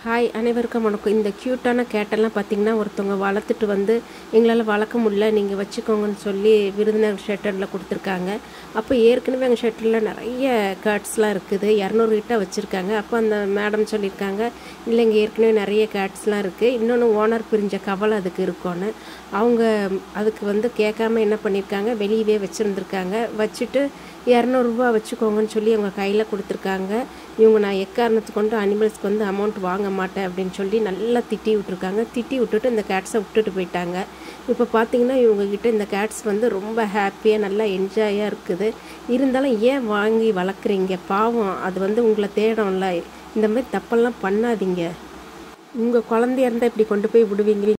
hi அனைவருக்கும் வணக்கம் இந்த க்யூட்டான கேட்டெல்லாம் பார்த்தீங்கன்னா ஒருத்தவங்க வளர்த்துட்டு வந்து எங்களால் வளர்க்க முடியல நீங்கள் வச்சுக்கோங்கன்னு சொல்லி விருதுநகர் ஷெட்டரில் கொடுத்துருக்காங்க அப்போ ஏற்கனவே எங்கள் ஷெட்டரில் நிறைய கேட்ஸ்லாம் இருக்குது இரநூறு கிட்ட வச்சுருக்காங்க அப்போ அந்த மேடம் சொல்லியிருக்காங்க இல்லைங்க ஏற்கனவே நிறைய கேட்ஸ்லாம் இருக்குது இன்னொன்று ஓனர் பிரிஞ்ச கவலை அதுக்கு இருக்கும்னு அவங்க அதுக்கு வந்து கேட்காம என்ன பண்ணியிருக்காங்க வெளியவே வச்சுருந்துருக்காங்க வச்சுட்டு இரநூறுபா வச்சுக்கோங்கன்னு சொல்லி அவங்க கையில் கொடுத்துருக்காங்க இவங்க நான் எக்காரணத்துக்கு கொண்டு அனிமல்ஸ்க்கு வந்து அமௌண்ட் வாங்க மாட்டேன் அப்படின்னு சொல்லி நல்லா திட்டி விட்டுருக்காங்க திட்டி விட்டுட்டு இந்த கேட்ஸை விட்டுட்டு போயிட்டாங்க இப்போ பார்த்தீங்கன்னா இவங்கக்கிட்ட இந்த கேட்ஸ் வந்து ரொம்ப ஹாப்பியாக நல்லா என்ஜாயாக இருக்குது இருந்தாலும் ஏன் வாங்கி வளர்க்குறீங்க பாவம் அது வந்து உங்களை தேடும்ல இந்த மாதிரி தப்பெல்லாம் பண்ணாதீங்க உங்கள் குழந்தையா இருந்தால் இப்படி கொண்டு போய் விடுவீங்க